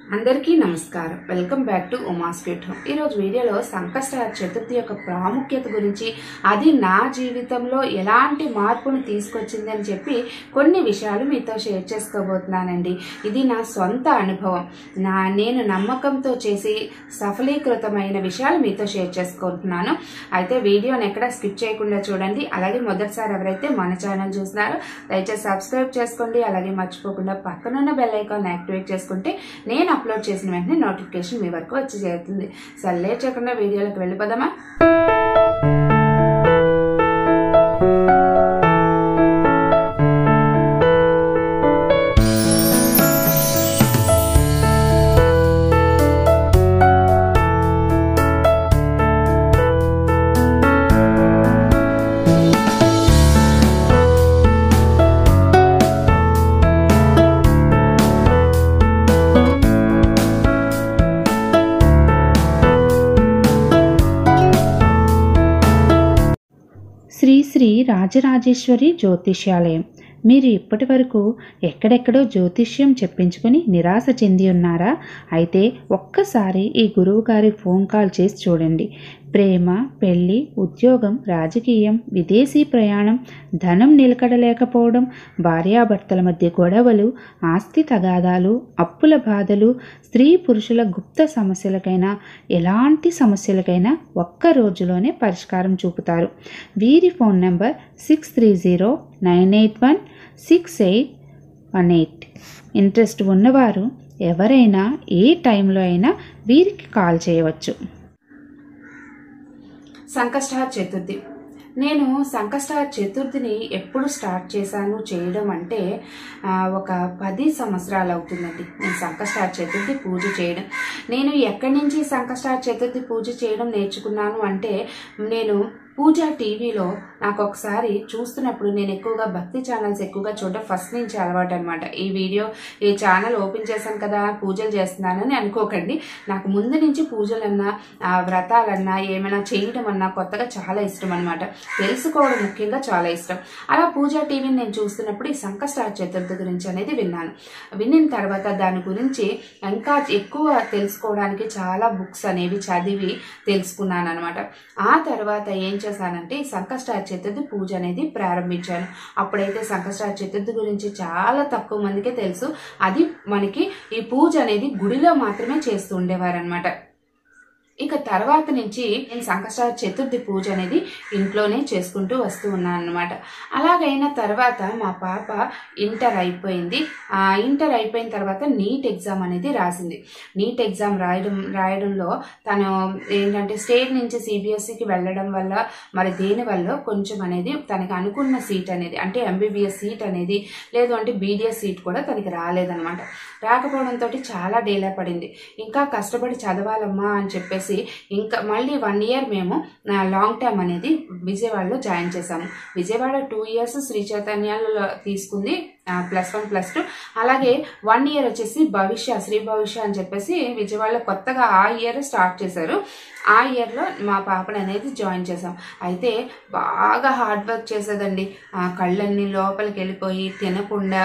అందరికీ నమస్కారం welcome back to Uma's cute home ఈరోజు వీడియోలో సంకష్ట చతుర్థి యొక్క ప్రాముఖ్యత గురించి అది నా జీవితంలో ఎలాంటి మార్పును తీసుకొచ్చింది అని చెప్పి కొన్ని విషయాలు మీతో షేర్ చేసుకోబోతున్నానండి ఇది నా సొంత అనుభవం నా నేను నమ్మకంతో చేసి సఫలీకృతమైన విషయాలు మీతో షేర్ చేసుకుంటున్నాను అయితే వీడియోని ఎక్కడ స్కిప్ చేయకుండా చూడండి అలాగే మొదటిసారి ఎవరైతే మన ఛానల్ చూస్తున్నారో దయచేసి సబ్స్క్రైబ్ చేసుకోండి అలాగే మర్చిపోకుండా పక్కనున్న బెల్ ఐకాన్ యాక్టివేట్ చేసుకుంటే నేను అప్లోడ్ చేసిన వెంటనే నోటిఫికేషన్ మీ వరకు వచ్చి చేరుతుంది సరే లేట్ చేయకుండా వీడియోలోకి వెళ్ళిపోదామా శ్రీ శ్రీ రాజరాజేశ్వరి జ్యోతిష్యాలయం మీరు ఇప్పటి వరకు ఎక్కడెక్కడో జ్యోతిష్యం చెప్పించుకుని నిరాశ చెంది ఉన్నారా అయితే ఒక్కసారి ఈ గురువు గారి ఫోన్ కాల్ చేసి చూడండి ప్రేమ పెళ్లి ఉద్యోగం రాజకీయం విదేశీ ప్రయాణం ధనం నిలకడలేకపోవడం భార్యాభర్తల మధ్య గొడవలు ఆస్తి తగాదాలు అప్పుల బాధలు స్త్రీ పురుషుల గుప్త సమస్యలకైనా ఎలాంటి సమస్యలకైనా ఒక్క రోజులోనే పరిష్కారం చూపుతారు వీరి phone number six three zero nine eight one six eight one eight interest ఉన్నవారు ఎవరైనా ఏ టైంలో అయినా వీరికి కాల్ చేయవచ్చు సంకష్టహార చతుర్థి నేను సంకష్టహార చతుర్థిని ఎప్పుడు స్టార్ట్ చేశాను చేయడం అంటే ఆ, ఒక పది సంవత్సరాలు అవుతుందండి నేను సంకష్టహార చతుర్థి పూజ చేయడం నేను ఎక్కడి నుంచి సంకష్టహార చతుర్థి పూజ చేయడం నేర్చుకున్నాను అంటే నేను పూజ టీవీలో నాకు ఒకసారి చూస్తున్నప్పుడు నేను ఎక్కువగా భక్తి ఛానల్స్ ఎక్కువగా చూడడం ఫస్ట్ నుంచి అలవాటు అనమాట ఈ వీడియో ఈ ఛానల్ ఓపెన్ చేశాను కదా పూజలు చేస్తున్నానని అనుకోకండి నాకు ముందు నుంచి పూజలన్నా ఆ, వ్రతాలన్నా ఏమైనా చేయడం అన్నా కొత్తగా చాలా ఇష్టం అనమాట తెలుసుకోవడం ముఖ్యంగా చాలా ఇష్టం అలా పూజ టీవీని నేను చూస్తున్నప్పుడు ఈ సంకష్ట చతుర్థి గురించి అనేది విన్నాను విన్న తర్వాత దాని గురించి ఇంకా ఎక్కువ తెలుసుకోవడానికి చాలా బుక్స్ అనేవి చదివి తెలుసుకున్నాను అనమాట ఆ తర్వాత ఏం చేశానంటే ఈ సంకష్ట చతుర్థి పూజ అనేది ప్రారంభించాను అప్పుడైతే సంకష్ట చతుర్థి గురించి చాలా తక్కువ మందికే తెలుసు అది మనకి ఈ పూజ అనేది గుడిలో మాత్రమే చేస్తూ ఉండేవారు అనమాట ఇక తర్వాత నుంచి నేను సంకష్ట చతుర్థి పూజ అనేది ఇంట్లోనే చేసుకుంటూ వస్తూ ఉన్నాను అనమాట అలాగైన తర్వాత మా పాప ఇంటర్ అయిపోయింది ఆ ఇంటర్ అయిపోయిన తర్వాత నీట్ ఎగ్జామ్ అనేది రాసింది నీట్ ఎగ్జామ్ రాయడం రాయడంలో తను ఏంటంటే స్టేట్ నుంచి సిబిఎస్ఈకి వెళ్ళడం వల్ల మరి దేని వల్ల కొంచెం అనేది తనకి అనుకున్న సీట్ అనేది అంటే ఎంబీబీఎస్ సీట్ అనేది లేదు అంటే బీడిఎస్ సీట్ కూడా తనకి రాలేదనమాట రాకపోవడంతో చాలా డేలా పడింది ఇంకా కష్టపడి చదవాలమ్మా అని చెప్పేసి ఇంకా మళ్ళీ వన్ ఇయర్ మేము ఆ, లాంగ్ టర్మ్ అనేది విజయవాడలో జాయిన్ చేశాము విజయవాడ టూ ఇయర్స్ శ్రీ చైతన్యాలలో తీసుకుంది ప్లస్ వన్ ప్లస్ టూ అలాగే వన్ ఇయర్ వచ్చేసి భవిష్య శ్రీ భవిష్య అని చెప్పేసి విజయవాడలో కొత్తగా ఆ ఇయర్ స్టార్ట్ చేశారు ఆ ఇయర్లో మా పాపని అనేది జాయిన్ చేసాం అయితే బాగా హార్డ్ వర్క్ చేసేదండి ఆ, కళ్ళన్నీ లోపలికి వెళ్ళిపోయి తినకుండా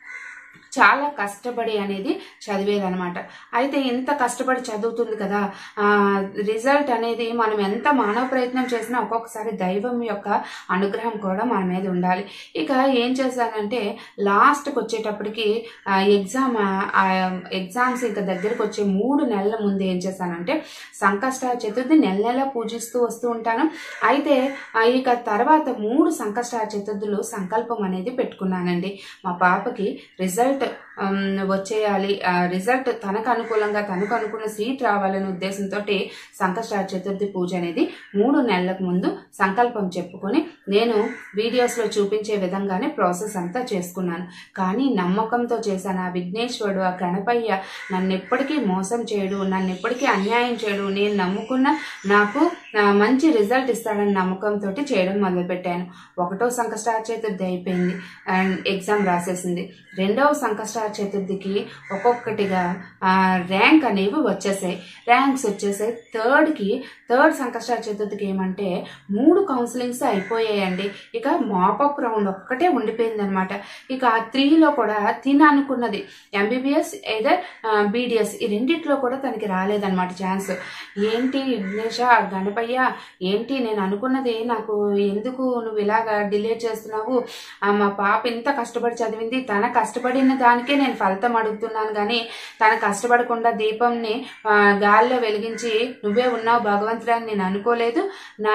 చాలా కష్టపడి అనేది చదివేదనమాట అయితే ఇంత కష్టపడి చదువుతుంది కదా ఆ, రిజల్ట్ అనేది మనం ఎంత మానవ ప్రయత్నం చేసినా ఒక్కొక్కసారి దైవం యొక్క అనుగ్రహం కూడా మన మీద ఉండాలి ఇక ఏం చేశానంటే లాస్ట్కి వచ్చేటప్పటికి ఆ, ఎగ్జామ్ ఆ, ఎగ్జామ్స్ ఇంకా దగ్గరకు వచ్చే మూడు నెలల ముందు ఏం చేశానంటే సంకష్ట చతుర్థి నెల నెల పూజిస్తూ వస్తూ ఉంటాను అయితే ఆ, ఇక తర్వాత మూడు సంకష్ట చతుర్థులు సంకల్పం అనేది పెట్టుకున్నానండి మా పాపకి రిజల్ట్ ఉమ్, వచ్చేయాలి ఆ రిజల్ట్ తనకు అనుకూలంగా తనకు అనుకున్న సీట్ రావాలనే ఉద్దేశంతో సంకష్ట చతుర్థి పూజ అనేది మూడు నెలలకు ముందు సంకల్పం చెప్పుకొని నేను వీడియోస్లో చూపించే విధంగానే ప్రాసెస్ అంతా చేసుకున్నాను కానీ నమ్మకంతో చేశాను ఆ విఘ్నేశ్వరుడు ఆ గణపయ్య నన్ను ఎప్పటికీ మోసం చేయడు నన్ను ఎప్పటికీ అన్యాయం చేయడు నేను నమ్ముకున్న నాకు ఆ, మంచి రిజల్ట్ ఇస్తాడని నమ్మకంతో చేయడం మొదలుపెట్టాను ఒకటో సంకష్ట చతుర్థి అయిపోయింది అండ్ ఎగ్జామ్ రాసేసింది రెండవ సంకష్ట చతుర్థికి ఒక్కొక్కటిగా ఆ, ర్యాంక్ అనేవి వచ్చేసాయి ర్యాంక్స్ వచ్చేసాయి థర్డ్కి థర్డ్ సంకష్ట చతుర్థికి ఏమంటే మూడు కౌన్సిలింగ్స్ అయిపోయాయండి ఇక మాపప్ రౌండ్ ఒక్కటే ఉండిపోయింది అనమాట ఇక ఆ త్రీలో కూడా తిన అనుకున్నది ఎంబీబీఎస్ ఏదర్ బీడిఎస్ ఈ రెండిట్లో కూడా తనకి రాలేదన్నమాట ఛాన్స్ ఏంటి విఘ్నేష గణపయ్య ఏంటి నేను అనుకున్నది నాకు ఎందుకు నువ్వు ఇలాగా డిలే చేస్తున్నావు ఆ, మా పాప ఇంత కష్టపడి చదివింది తన కష్టపడిన దానికే నేను ఫలితం అడుగుతున్నాను కానీ తన కష్టపడకుండా దీపంని ఆ, గాలిలో వెలిగించి నువ్వే ఉన్నావు భగవంతుడా అని నేను అనుకోలేదు నా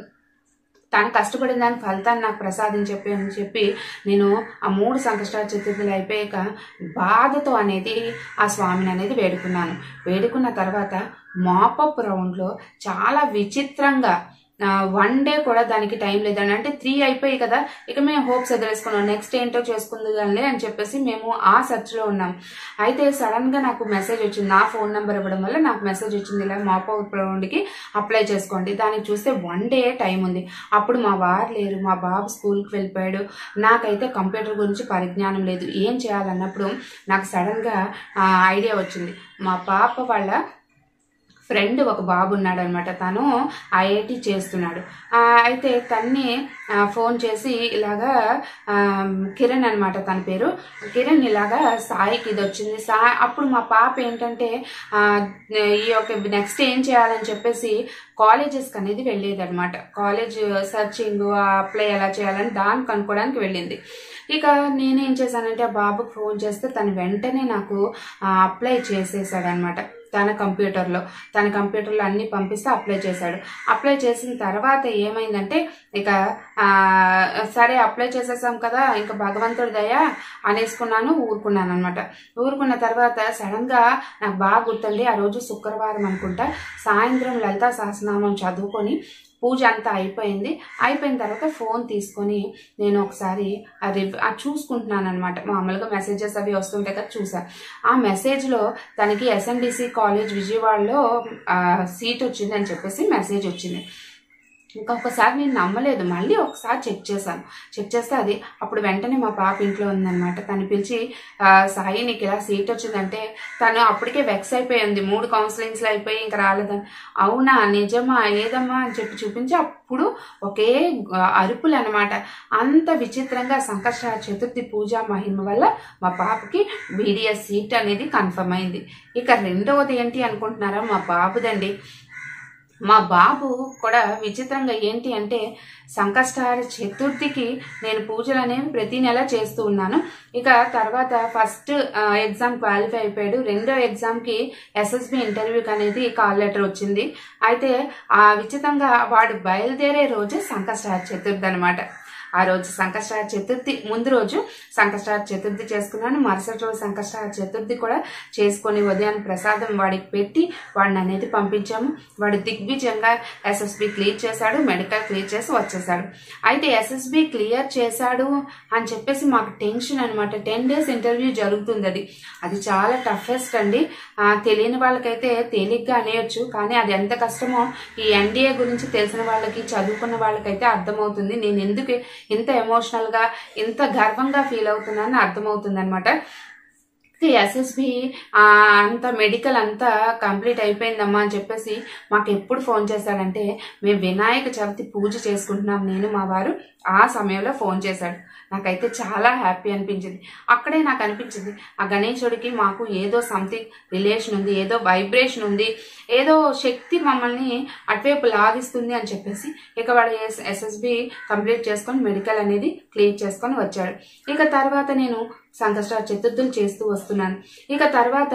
తను కష్టపడిన దాని ఫలితాన్ని నాకు ప్రసాదం చెప్పి అని చెప్పి నేను ఆ మూడు సంకష్టాల చతుర్థులు అయిపోయాక బాధతో అనేది ఆ స్వామిని అనేది వేడుకున్నాను వేడుకున్న తర్వాత మాపప్ రౌండ్లో చాలా విచిత్రంగా వన్ డే కూడా దానికి టైం లేదండి అంటే త్రీ అయిపోయి కదా ఇక మేము హోప్స్ ఎదురేసుకున్నాం నెక్స్ట్ ఏంటో చేసుకుంది కానీ అని చెప్పేసి మేము ఆ సెర్చ్లో ఉన్నాం అయితే సడన్గా నాకు మెసేజ్ వచ్చింది నా ఫోన్ నెంబర్ ఇవ్వడం వల్ల నాకు మెసేజ్ వచ్చింది ఇలా మాపప్ రౌండ్కి అప్లై చేసుకోండి దానికి చూస్తే వన్ డే టైం ఉంది అప్పుడు మా వారు లేరు మా బాబు స్కూల్కి వెళ్ళిపోయాడు నాకైతే కంప్యూటర్ గురించి పరిజ్ఞానం లేదు ఏం చేయాలన్నప్పుడు నాకు సడన్గా ఐడియా వచ్చింది మా పాప వాళ్ళ ఫ్రెండ్ ఒక బాబు ఉన్నాడు అనమాట తను ఐఐటి చేస్తున్నాడు ఆ, అయితే తన్ని ఆ, ఫోన్ చేసి ఇలాగా ఆ, కిరణ్ అనమాట తన పేరు కిరణ్ ఇలాగా సాయికి ఇది వచ్చింది సా అప్పుడు మా పాప ఏంటంటే ఆ, ఈ యొక్క నెక్స్ట్ ఏం చేయాలని చెప్పేసి కాలేజెస్కి అనేది వెళ్ళేది అనమాట కాలేజ్ సర్చింగ్ అప్లై ఎలా చేయాలని దాన్ని కనుక్కోవడానికి వెళ్ళింది ఇక నేనేం చేశానంటే ఆ బాబుకి ఫోన్ చేస్తే తను వెంటనే నాకు అప్లై చేసేసాడనమాట తన కంప్యూటర్లో తన కంప్యూటర్లో అన్ని పంపిస్తే అప్లై చేశాడు అప్లై చేసిన తర్వాత ఏమైందంటే ఇక ఆ, సరే అప్లై చేసేసాం కదా ఇంకా భగవంతుడి దయ అనేసుకున్నాను ఊరుకున్నాను అనమాట ఊరుకున్న తర్వాత సడన్గా నాకు బాగా గుర్తుంది ఆ రోజు శుక్రవారం అనుకుంటా సాయంత్రం లలితా సహస్రనామం చదువుకొని పూజ అంతా అయిపోయింది అయిపోయిన తర్వాత ఫోన్ తీసుకొని నేను ఒకసారి ఆ రివ్ ఆ చూసుకుంటున్నాను అనమాట మామూలుగా మెసేజెస్ అవి వస్తుంటాయి కదా చూసా ఆ మెసేజ్లో తనకి ఎస్ఎన్డిసి కాలేజ్ విజయవాడలో ఆ, సీట్ వచ్చింది అని చెప్పేసి మెసేజ్ వచ్చింది ఇంకొకసారి నేను నమ్మలేదు మళ్ళీ ఒకసారి చెక్ చేశాను చెక్ చేస్తే అది అప్పుడు వెంటనే మా పాప ఇంట్లో ఉందన్నమాట తను పిలిచి "ఆ, సాయి నీకు ఇలా సీట్ వచ్చిందంటే తను అప్పటికే వెక్స్ అయిపోయింది మూడు కౌన్సిలింగ్స్లో అయిపోయి ఇంకా రాలేదని అవునా నిజమా ఏదమ్మా అని చెప్పి చూపించి అప్పుడు ఒకే అరుపులు అనమాట అంత విచిత్రంగా సంకష్ట చతుర్థి పూజా మహిమ వల్ల మా పాపకి బీడిఎస్ సీట్ అనేది కన్ఫర్మ్ అయింది ఇక రెండవది ఏంటి అనుకుంటున్నారా మా బాబుదండి మా బాబు కూడా విచిత్రంగా ఏంటి అంటే సంకష్టార చతుర్థికి నేను పూజలు అనేవి ప్రతి నెల చేస్తూ ఉన్నాను ఇక తర్వాత ఫస్ట్ ఎగ్జామ్ క్వాలిఫై అయిపోయాడు రెండో ఎగ్జామ్కి ఎస్ఎస్బి ఇంటర్వ్యూకి అనేది కాల్ లెటర్ వచ్చింది అయితే ఆ విచిత్రంగా వాడు బయలుదేరే రోజు సంకష్టార చతుర్థి అనమాట ఆ రోజు సంకష్టార చతుర్థి ముందు రోజు సంకష్టార చతుర్థి చేసుకున్నాను మరుసటి రోజు సంకష్టార చతుర్థి కూడా చేసుకొని ఉదయాన్ని ప్రసాదం వాడికి పెట్టి వాడిని అనేది పంపించాము వాడు దిగ్విజయంగా ఎస్ఎస్బి క్లియర్ చేశాడు మెడికల్ క్లియర్ చేసి వచ్చేసాడు అయితే ఎస్ఎస్బి క్లియర్ చేశాడు అని చెప్పేసి మాకు టెన్షన్ అనమాట టెన్ డేస్ ఇంటర్వ్యూ జరుగుతుంది అది అది చాలా టఫెస్ట్ అండి ఆ, తెలియని వాళ్ళకైతే తేలిగ్గా అనేయొచ్చు కానీ అది ఎంత కష్టమో ఈ ఎన్డీఏ గురించి తెలిసిన వాళ్ళకి చదువుకున్న వాళ్ళకైతే అర్థమవుతుంది నేను ఎందుకు ఇంత ఎమోషనల్గా ఇంత గర్వంగా ఫీల్ అవుతున్నానని అర్థమవుతుంది అనమాట ఎస్ఎస్బి అంత మెడికల్ అంతా కంప్లీట్ అయిపోయిందమ్మా అని చెప్పేసి మాకు ఎప్పుడు ఫోన్ చేశాడంటే మేము వినాయక చవితి పూజ చేసుకుంటున్నాం నేను మా వారు ఆ సమయంలో ఫోన్ చేశాడు నాకైతే చాలా హ్యాపీ అనిపించింది అక్కడే నాకు అనిపించింది ఆ గణేశుడికి మాకు ఏదో సంథింగ్ రిలేషన్ ఉంది ఏదో వైబ్రేషన్ ఉంది ఏదో శక్తి మమ్మల్ని అటువైపు లాగిస్తుంది అని చెప్పేసి ఇక వాడు ఎస్ఎస్బి కంప్లీట్ చేసుకొని మెడికల్ అనేది క్లియర్ చేసుకొని వచ్చాడు ఇక తర్వాత నేను సంకష్ట చతుర్థులు చేస్తూ వస్తున్నాను ఇక తర్వాత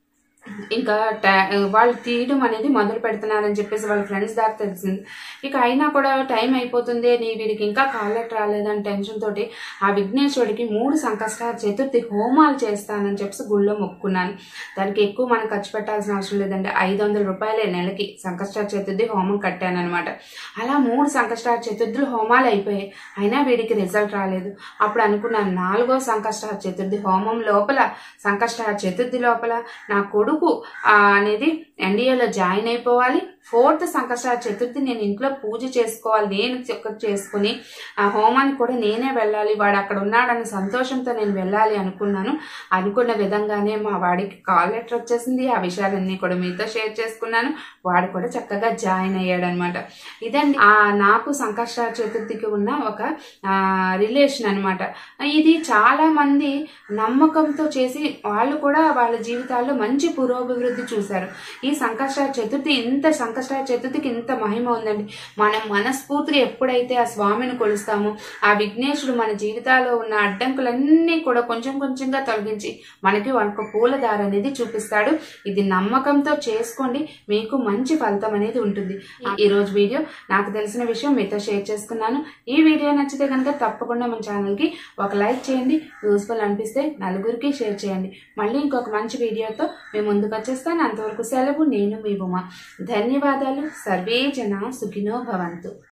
ఇంకా టా- వాళ్ళు తీయడం అనేది మొదలు పెడుతున్నారని చెప్పేసి వాళ్ళ ఫ్రెండ్స్ దాకా తెలిసింది ఇక అయినా కూడా టైం అయిపోతుంది నీ వీడికి ఇంకా కాల్ లెటర్ రాలేదని టెన్షన్ తోటి ఆ విఘ్నేశ్వరుడికి మూడు సంకష్ట చతుర్థి హోమాలు చేస్తానని చెప్పేసి గుళ్ళో మొక్కుకున్నాను దానికి ఎక్కువ మనం ఖర్చు పెట్టాల్సిన అవసరం లేదండి ఐదు వందల రూపాయలే నెలకి సంకష్ట చతుర్థి హోమం కట్టానన్నమాట అలా మూడు సంకష్ట చతుర్థులు హోమాలు అయిపోయాయి అయినా వీడికి రిజల్ట్ రాలేదు అప్పుడు అనుకున్నాను నాలుగో సంకష్ట చతుర్థి హోమం లోపల సంకష్ట చతుర్థి లోపల నా కొడుకు కొడుకు ఆ, అనేది ఎన్డీఏలో జాయిన్ అయిపోవాలి ఫోర్త్ సంకష్ట చతుర్థి నేను ఇంట్లో పూజ చేసుకోవాలి నేను చక్క- చేసుకుని ఆ హోమానికి కూడా నేనే వెళ్ళాలి వాడు అక్కడ ఉన్నాడన్న సంతోషంతో నేను వెళ్ళాలి అనుకున్నాను అనుకున్న విధంగానే మా వాడికి కాల్ లెటర్ వచ్చేసింది ఆ విషయాలన్నీ కూడా మీతో షేర్ చేసుకున్నాను వాడు కూడా చక్కగా జాయిన్ అయ్యాడు అనమాట ఇదండి ఆ నాకు సంకష్ట చతుర్థికి ఉన్న ఒక ఆ, రిలేషన్ అనమాట ఇది చాలా మంది నమ్మకంతో చేసి వాళ్ళు కూడా వాళ్ళ జీవితాల్లో మంచి పురోభివృద్ధి చూశారు ఈ సంకష్ట చతుర్థి ఇంత సంకష్ట చతుర్థికి ఇంత మహిమ ఉందండి మనం మనస్ఫూర్తిగా ఎప్పుడైతే ఆ స్వామిని కొలుస్తామో ఆ విఘ్నేశుడు మన జీవితాల్లో ఉన్న అడ్డంకులన్నీ కూడా కొంచెం కొంచెంగా తొలగించి మనకి ఒక పూలదార అనేది చూపిస్తాడు ఇది నమ్మకంతో చేసుకోండి మీకు మంచి ఫలితం అనేది ఉంటుంది ఈ రోజు వీడియో నాకు తెలిసిన విషయం మీతో షేర్ చేసుకున్నాను ఈ వీడియో నచ్చితే కనుక తప్పకుండా మన ఛానల్కి ఒక లైక్ చేయండి యూస్ఫుల్ అనిపిస్తే నలుగురికి షేర్ చేయండి మళ్ళీ ఇంకొక మంచి వీడియోతో మేము ముందుకు వచ్చేస్తాను అంతవరకు సెలవు నేను మీ ఉమా ధన్యవాదాలు సర్వే జన సుఖినో భవంతు